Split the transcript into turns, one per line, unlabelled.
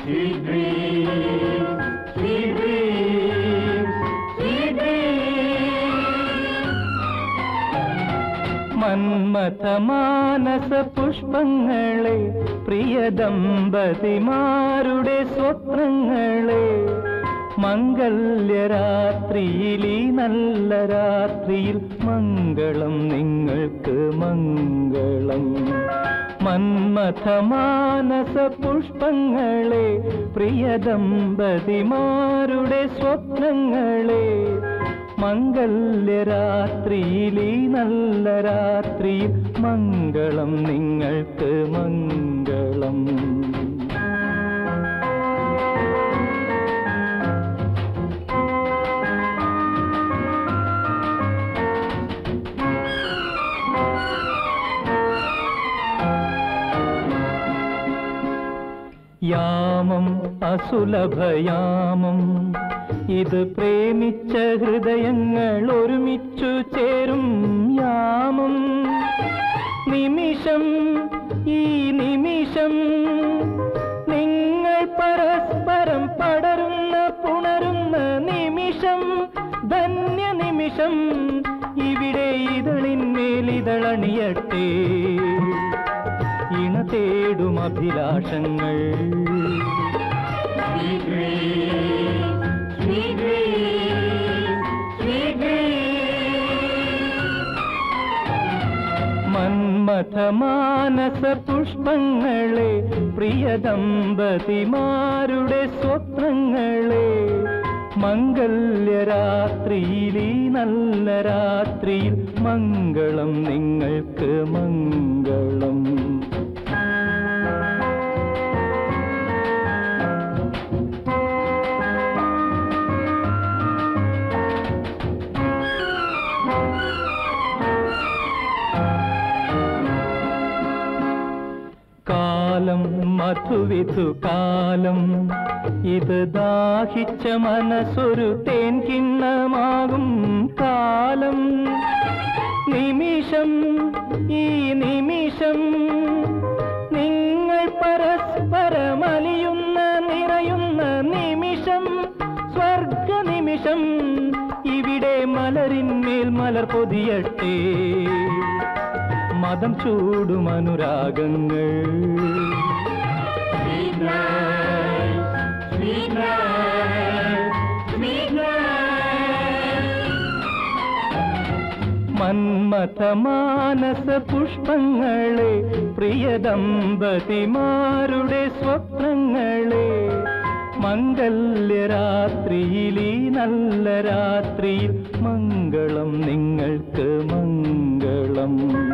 Sweet dreams, sweet dreams, sweet dreams.
മന്മഥമാനസ പുഷ്പങ്ങളെ പ്രിയ ദമ്പതിമാരുടെ സ്വപ്നങ്ങളെ മംഗല്യരാത്രിയിൽ ഈ നല്ല രാത്രിയിൽ മംഗളം നിങ്ങൾക്ക് മംഗളം മന്മഥമാനസ പുഷ്പങ്ങളെ പ്രിയ ദമ്പതിമാരുടെ സ്വപ്നങ്ങളെ മംഗല്യരാത്രിയിൽ ഈ നല്ല രാത്രിയിൽ മംഗളം നിങ്ങൾക്ക് മംഗളം യാമം അസുലഭയാമം ഇത് പ്രേമിച്ച ഹൃദയങ്ങൾ ഒരുമിച്ചു ചേരും യാമം നിമിഷം ഈ നിമിഷം നിങ്ങൾ പരസ്പരം പടരുന്ന പുണരുന്ന നിമിഷം ധന്യ നിമിഷം ഇവിടെ ഇതളിന്മേലിതളണിയട്ടെ ഇണ തേടും അഭിലാഷങ്ങൾ
Sweet dreams, sweet dreams, sweet dreams.
മന്മഥമാനസ പുഷ്പങ്ങളെ പ്രിയ ദമ്പതിമാരുടെ സ്വപ്നങ്ങളെ മംഗല്യരാത്രിയിൽ ഈ നല്ല രാത്രിയിൽ മംഗളം നിങ്ങൾക്ക് മംഗളം കാലം മധുവിധു കാലം ഇത് ദാഹിച്ച മനസ്സൊരു തേൻ കിണ്ണമാകും കാലം നിമിഷം ഈ നിമിഷം നിങ്ങൾ പരസ്പരമലിയുന്ന നിറയുന്ന നിമിഷം സ്വർഗ നിമിഷം ഇവിടെ മലരിന്മേൽ മലർ പൊതിയട്ടെ മതം ചൂടും അനുരാഗങ്ങൾ
Sweet night, sweet night, sweet night.
മന്മഥമാനസ പുഷ്പങ്ങളെ പ്രിയ ദമ്പതിമാരുടെ സ്വപ്നങ്ങളെ മംഗല്യരാത്രിയിൽ ഈ നല്ല രാത്രിയിൽ മംഗളം നിങ്ങൾക്ക് മംഗളം